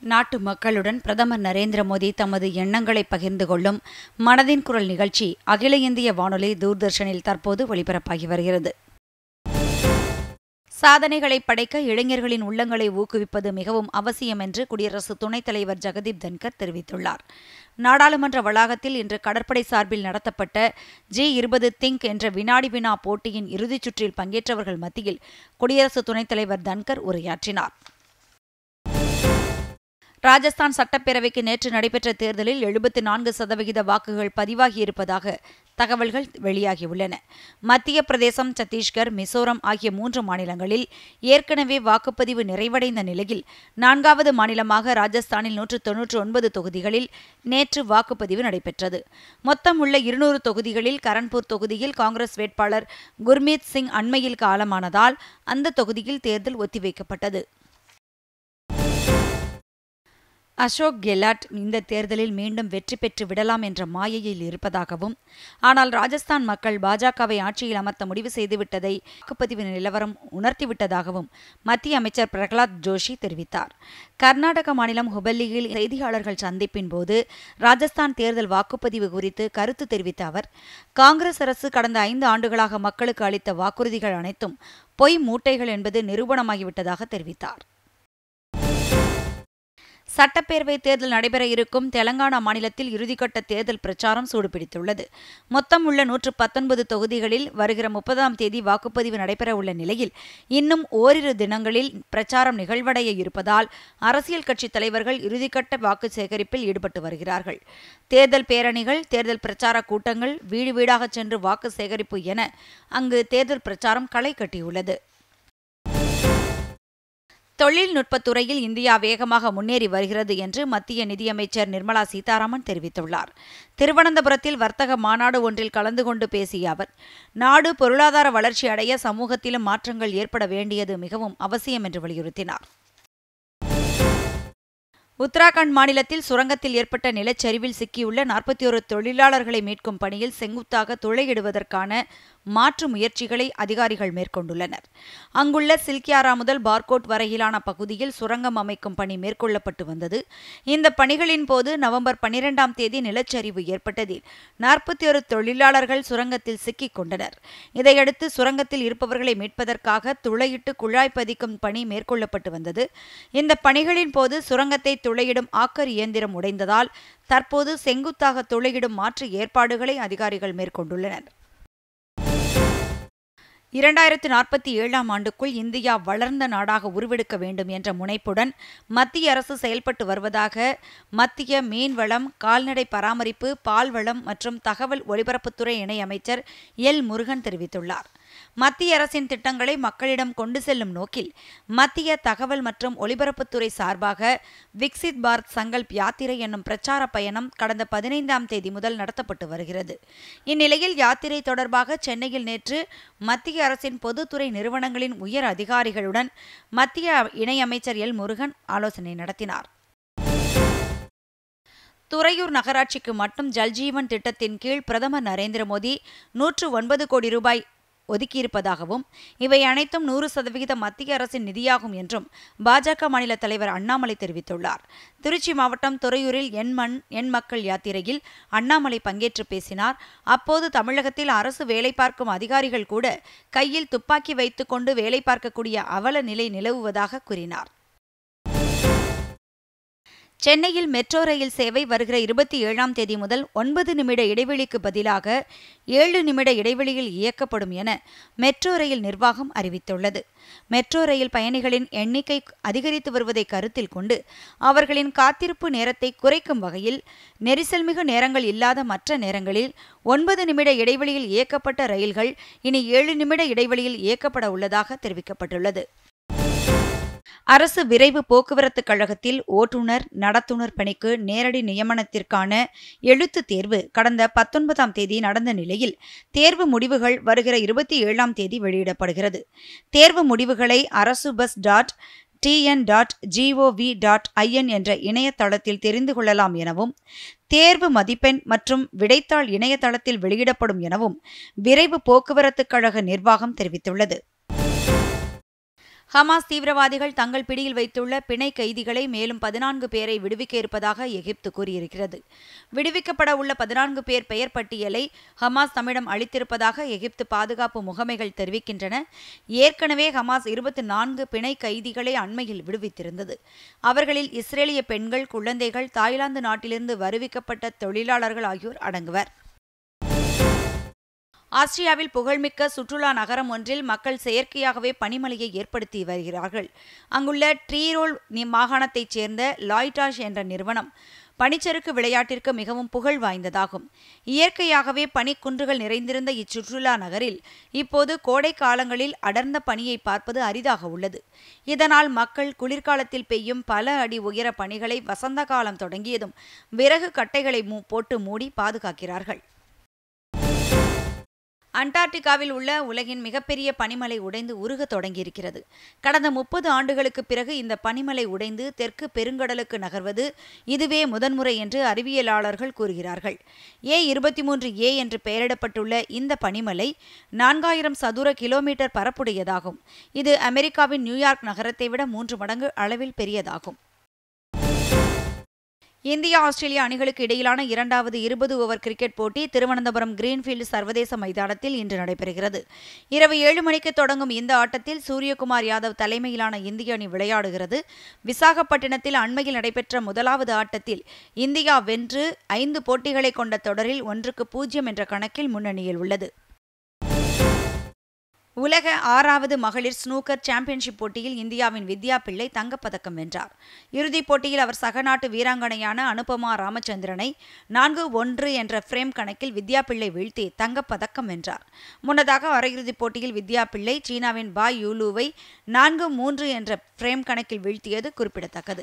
நாட்டு மக்களுடன் பிரதமர் நரேந்திர மோடி தமது எண்ணங்களை பகிர்ந்து கொள்ளும் மனதின் குரல் நிகழ்ச்சி அகில இந்திய வானொலி தூர்தர்ஷனில் தற்போது ஒளிபரப்பாகி வருகிறது சாதனைகளை படைக்க இளைஞர்களின் உள்ளங்களை ஊக்குவிப்பது மிகவும் அவசியம் என்று குடியரசு துணைத் தலைவர் ஜெகதீப் தன்கர் தெரிவித்துள்ளார் நாடாளுமன்ற வளாகத்தில் இன்று கடற்படை சார்பில் நடத்தப்பட்ட ஜி இருபது திங்க் என்ற வினாடி வினா போட்டியின் இறுதிச் சுற்றில் பங்கேற்றவர்கள் மத்தியில் குடியரசு துணைத் தலைவர் தன்கர் உரையாற்றினார் ராஜஸ்தான் சட்டப்பேரவைக்கு நேற்று நடைபெற்ற தேர்தலில் எழுபத்தி நான்கு சதவிகித வாக்குகள் பதிவாகியிருப்பதாக தகவல்கள் வெளியாகியுள்ளன மத்திய பிரதேசம் சத்தீஸ்கர் மிசோரம் ஆகிய மூன்று மாநிலங்களில் ஏற்கனவே வாக்குப்பதிவு நிறைவடைந்த நிலையில் நான்காவது மாநிலமாக ராஜஸ்தானில் நூற்று தொன்னூற்று ஒன்பது தொகுதிகளில் நேற்று வாக்குப்பதிவு நடைபெற்றது மொத்தம் உள்ள இருநூறு தொகுதிகளில் கரன்பூர் தொகுதியில் காங்கிரஸ் வேட்பாளர் குர்மீத் சிங் அண்மையில் காலமானதால் அந்த தொகுதியில் தேர்தல் ஒத்திவைக்கப்பட்டது அசோக் கெலாட் இந்த தேர்தலில் மீண்டும் வெற்றி பெற்று விடலாம் என்ற மாயையில் இருப்பதாகவும் ஆனால் ராஜஸ்தான் மக்கள் பாஜகவை ஆட்சியில் அமர்த்த முடிவு செய்துவிட்டதை வாக்குப்பதிவு நிலவரம் உணர்த்திவிட்டதாகவும் மத்திய அமைச்சர் பிரகலாத் ஜோஷி தெரிவித்தார் கர்நாடக மாநிலம் ஹுபல்லியில் செய்தியாளர்கள் சந்திப்பின் போது ராஜஸ்தான் தேர்தல் வாக்குப்பதிவு குறித்து கருத்து தெரிவித்த அவர் காங்கிரஸ் அரசு கடந்த ஐந்து ஆண்டுகளாக மக்களுக்கு அளித்த வாக்குறுதிகள் அனைத்தும் பொய் மூட்டைகள் என்பது நிரூபணமாகிவிட்டதாக தெரிவித்தார் சட்டப்பேரவை தேர்தல் நடைபெற இருக்கும் தெலங்கானா மாநிலத்தில் இறுதிக்கட்ட தேர்தல் பிரச்சாரம் சூடுபிடித்துள்ளது மொத்தம் உள்ள நூற்று பத்தொன்பது தொகுதிகளில் வருகிற முப்பதாம் தேதி வாக்குப்பதிவு நடைபெற உள்ள நிலையில் இன்னும் ஓரிரு தினங்களில் பிரச்சாரம் நிகழ்வடைய இருப்பதால் அரசியல் கட்சித் தலைவர்கள் இறுதிக்கட்ட வாக்கு சேகரிப்பில் ஈடுபட்டு வருகிறார்கள் தேர்தல் பேரணிகள் தேர்தல் பிரச்சார கூட்டங்கள் வீடு வீடாக சென்று வாக்கு சேகரிப்பு என அங்கு தேர்தல் பிரச்சாரம் களை கட்டியுள்ளது தொழில்நுட்பத்துறையில் இந்தியா வேகமாக முன்னேறி வருகிறது என்று மத்திய நிதியமைச்சர் நிர்மலா சீதாராமன் தெரிவித்துள்ளார் திருவனந்தபுரத்தில் வர்த்தக மாநாடு ஒன்றில் கலந்து கொண்டு பேசிய அவர் நாடு பொருளாதார வளர்ச்சி அடைய சமூகத்திலும் மாற்றங்கள் ஏற்பட வேண்டியது மிகவும் அவசியம் என்று வலியுறுத்தினார் உத்தராகண்ட் மாநிலத்தில் சுரங்கத்தில் ஏற்பட்ட நிலச்சரிவில் சிக்கியுள்ள நாற்பத்தி ஒரு தொழிலாளர்களை மீட்கும் பணியில் செங்குத்தாக துளையிடுவதற்கான மாற்று முயற்சிகளை அதிகாரிகள் மேற்கொண்டுள்ளனர் அங்குள்ள சில்கியாரா முதல் பார்கோட் வரையிலான பகுதியில் சுரங்கம் அமைக்கும் பணி மேற்கொள்ளப்பட்டு வந்தது இந்த பணிகளின் போது நவம்பர் பனிரெண்டாம் தேதி நிலச்சரிவு ஏற்பட்டதில் நாற்பத்தி ஒரு தொழிலாளர்கள் சுரங்கத்தில் சிக்கிக் கொண்டனர் இதையடுத்து சுரங்கத்தில் இருப்பவர்களை மீட்பதற்காக துளையிட்டு குழாய் பதிக்கும் பணி மேற்கொள்ளப்பட்டு வந்தது இந்த பணிகளின் போது சுரங்கத்தை துளையிடும் ஆக்கர் இயந்திரம் உடைந்ததால் தற்போது செங்குத்தாக துளையிடும் மாற்று ஏற்பாடுகளை அதிகாரிகள் மேற்கொண்டுள்ளனர் இரண்டாயிரத்து நாற்பத்தி ஏழாம் ஆண்டுக்குள் இந்தியா வளர்ந்த நாடாக உருவெடுக்க வேண்டும் என்ற முனைப்புடன் மத்திய அரசு செயல்பட்டு வருவதாக மத்திய மீன்வளம் கால்நடை பராமரிப்பு பால்வளம் மற்றும் தகவல் ஒலிபரப்புத்துறை இணையமைச்சர் எல் முருகன் தெரிவித்துள்ளார் மத்திய அரசின் திட்டங்களை மக்களிடம் கொண்டு செல்லும் நோக்கில் மத்திய தகவல் மற்றும் ஒலிபரப்புத்துறை சார்பாக விக்சித் பாரத் சங்கல்ப் யாத்திரை என்னும் பிரச்சார பயணம் கடந்த பதினைந்தாம் தேதி முதல் நடத்தப்பட்டு வருகிறது இந்நிலையில் யாத்திரை தொடர்பாக சென்னையில் நேற்று மத்திய அரசின் பொதுத்துறை நிறுவனங்களின் உயர் அதிகாரிகளுடன் மத்திய இணையமைச்சர் எல் முருகன் ஆலோசனை நடத்தினார் துறையூர் நகராட்சிக்கு மட்டும் ஜல்ஜீவன் திட்டத்தின் கீழ் பிரதமர் நரேந்திர மோடி நூற்று ஒன்பது கோடி ரூபாய் ஒதுக்கியிருப்பதாகவும் இவை அனைத்தும் நூறு சதவிகித மத்திய அரசின் நிதியாகும் என்றும் பாஜக மாநில தலைவர் அண்ணாமலை தெரிவித்துள்ளார் திருச்சி மாவட்டம் துறையூரில் என் மண் என் மக்கள் யாத்திரையில் அண்ணாமலை பங்கேற்று பேசினார் அப்போது தமிழகத்தில் அரசு வேலை பார்க்கும் அதிகாரிகள் கூட கையில் துப்பாக்கி வைத்துக்கொண்டு வேலை பார்க்கக்கூடிய அவல நிலை நிலவுவதாக கூறினார் சென்னையில் மெட்ரோ ரயில் சேவை வருகிற இருபத்தி ஏழாம் தேதி முதல் ஒன்பது நிமிட இடைவெளிக்கு பதிலாக ஏழு நிமிட இடைவெளியில் இயக்கப்படும் என மெட்ரோ ரயில் நிர்வாகம் அறிவித்துள்ளது மெட்ரோ ரயில் பயணிகளின் எண்ணிக்கை அதிகரித்து வருவதை கருத்தில் கொண்டு அவர்களின் காத்திருப்பு நேரத்தை குறைக்கும் வகையில் நெரிசல்மிகு நேரங்கள் இல்லாத மற்ற நேரங்களில் ஒன்பது நிமிட இடைவெளியில் இயக்கப்பட்ட ரயில்கள் இனி ஏழு நிமிட இடைவெளியில் இயக்கப்பட உள்ளதாக தெரிவிக்கப்பட்டுள்ளது அரசு விரைவு போக்குவரத்து கழகத்தில் ஓட்டுநர் நடத்துனர் பணிக்கு நேரடி நியமனத்திற்கான எழுத்து தேர்வு கடந்த பத்தொன்பதாம் தேதி நடந்த நிலையில் தேர்வு முடிவுகள் வருகிற இருபத்தி ஏழாம் தேதி வெளியிடப்படுகிறது தேர்வு முடிவுகளை அரசு bus dot TN dot GOV dot IN என்ற இணையதளத்தில் தெரிந்து கொள்ளலாம் எனவும் தேர்வு மதிப்பெண் மற்றும் விடைத்தாள் இணையதளத்தில் வெளியிடப்படும் எனவும் விரைவு போக்குவரத்து கழக நிர்வாகம் தெரிவித்துள்ளது ஹமாஸ் தீவிரவாதிகள் தங்கள் பிடியில் வைத்துள்ள பிணை கைதிகளை மேலும் பதினான்கு பேரை விடுவிக்க இருப்பதாக எகிப்து கூறியிருக்கிறது விடுவிக்கப்பட உள்ள பதினான்கு பேர் பெயர் பட்டியலை ஹமாஸ் தம்மிடம் அளித்திருப்பதாக எகிப்து பாதுகாப்பு முகமைகள் தெரிவிக்கின்றன ஏற்கனவே ஹமாஸ் இருபத்தி நான்கு பிணை கைதிகளை அண்மையில் விடுவித்திருந்தது அவர்களில் இஸ்ரேலிய பெண்கள் குழந்தைகள் தாய்லாந்து நாட்டிலிருந்து வருவிக்கப்பட்ட தொழிலாளர்கள் ஆகியோர் அடங்குவர் ஆஸ்திரியாவில் புகழ்மிக்க சுற்றுலா நகரம் ஒன்றில் மக்கள் செயற்கையாகவே பனிமலையை ஏற்படுத்தி வருகிறார்கள் அங்குள்ள ட்ரீரோல் மாகாணத்தைச் சேர்ந்த லாய்டாஷ் என்ற நிறுவனம் பனிச்சறுக்கு விளையாட்டிற்கு மிகவும் புகழ் வாய்ந்ததாகும் இயற்கையாகவே பனிக்குன்றுகள் நிறைந்திருந்த இச்சுற்றுலா நகரில் இப்போது கோடை காலங்களில் அடர்ந்த பனியை பார்ப்பது அரிதாக உள்ளது இதனால் மக்கள் குளிர்காலத்தில் பெய்யும் பல அடி உயர பனிகளை வசந்த காலம் தொடங்கியதும் விறகு கட்டைகளை போட்டு மூடி பாதுகாக்கிறார்கள் அண்டார்டிகாவில் உள்ள உலகின் மிகப்பெரிய பனிமலை உடைந்து உருக தொடங்கியிருக்கிறது கடந்த முப்பது ஆண்டுகளுக்கு பிறகு இந்த பனிமலை உடைந்து தெற்கு பெருங்கடலுக்கு நகர்வது இதுவே முதன்முறை என்று அறிவியலாளர்கள் கூறுகிறார்கள் ஏ இருபத்தி மூன்று ஏ என்று பெயரிடப்பட்டுள்ள இந்த பனிமலை நான்காயிரம் சதுர கிலோமீட்டர் பரப்புடையதாகும் இது அமெரிக்காவின் நியூயார்க் நகரத்தை விட மூன்று மடங்கு அளவில் பெரியதாகும் இந்தியா ஆஸ்திரேலியா அணிகளுக்கு இடையிலான இரண்டாவது இருபது ஓவர் கிரிக்கெட் போட்டி திருவனந்தபுரம் கிரீன்ஃபீல்டு சர்வதேச மைதானத்தில் இன்று நடைபெறுகிறது இரவு ஏழு மணிக்கு தொடங்கும் இந்த ஆட்டத்தில் சூரியகுமார் யாதவ் தலைமையிலான இந்திய அணி விளையாடுகிறது விசாகப்பட்டினத்தில் அண்மையில் நடைபெற்ற முதலாவது ஆட்டத்தில் இந்தியா வென்று ஐந்து போட்டிகளை கொண்ட தொடரில் ஒன்றுக்கு பூஜ்ஜியம் என்ற கணக்கில் முன்னணியில் உள்ளது உலக ஆறாவது மகளிர் ஸ்னூக்கர் சாம்பியன்ஷிப் போட்டியில் இந்தியாவின் வித்யா பிள்ளை தங்கப்பதக்கம் வென்றார் இறுதிப் போட்டியில் அவர் சகநாட்டு வீராங்கனையான அனுபமா ராமச்சந்திரனை நான்கு ஒன்று என்ற ஃப்ரேம் கணக்கில் வித்யா பிள்ளை வீழ்த்தி தங்கப்பதக்கம் வென்றார் முன்னதாக அரையிறுதிப் போட்டியில் வித்யா பிள்ளை சீனாவின் பாய் யூலுவை நான்கு மூன்று என்ற ஃப்ரேம் கணக்கில் வீழ்த்தியது குறிப்பிடத்தக்கது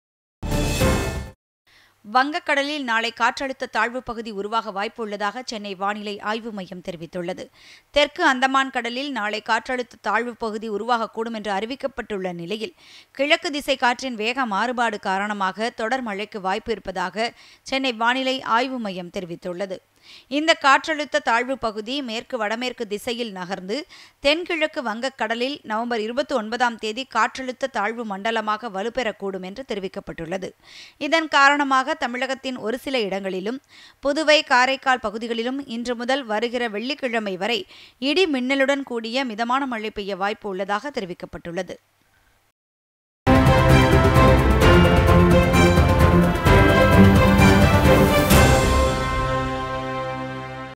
வங்கக்கடலில் நாளை காற்றழுத்த தாழ்வு பகுதி உருவாக வாய்ப்புள்ளதாக சென்னை வானிலை ஆய்வு மையம் தெரிவித்துள்ளது தெற்கு அந்தமான் கடலில் நாளை காற்றழுத்த தாழ்வு பகுதி உருவாகக்கூடும் என்று அறிவிக்கப்பட்டுள்ள நிலையில் கிழக்கு திசை காற்றின் வேக மாறுபாடு காரணமாக தொடர் மழைக்கு வாய்ப்பு இருப்பதாக சென்னை வானிலை ஆய்வு மையம் தெரிவித்துள்ளது இந்த காற்றழுத்த தாழ்வு பகுதி மேற்கு வடமேற்கு திசையில் நகர்ந்து தென்கிழக்கு வங்கக்கடலில் நவம்பர் இருபத்தி ஒன்பதாம் தேதி காற்றழுத்த தாழ்வு மண்டலமாக வலுப்பெறக்கூடும் என்று தெரிவிக்கப்பட்டுள்ளது இதன் காரணமாக தமிழகத்தின் ஒரு சில இடங்களிலும் புதுவை காரைக்கால் பகுதிகளிலும் இன்று முதல் வருகிற வெள்ளிக்கிழமை வரை இடி மின்னலுடன் கூடிய மிதமான மழை பெய்ய வாய்ப்பு உள்ளதாக தெரிவிக்கப்பட்டுள்ளது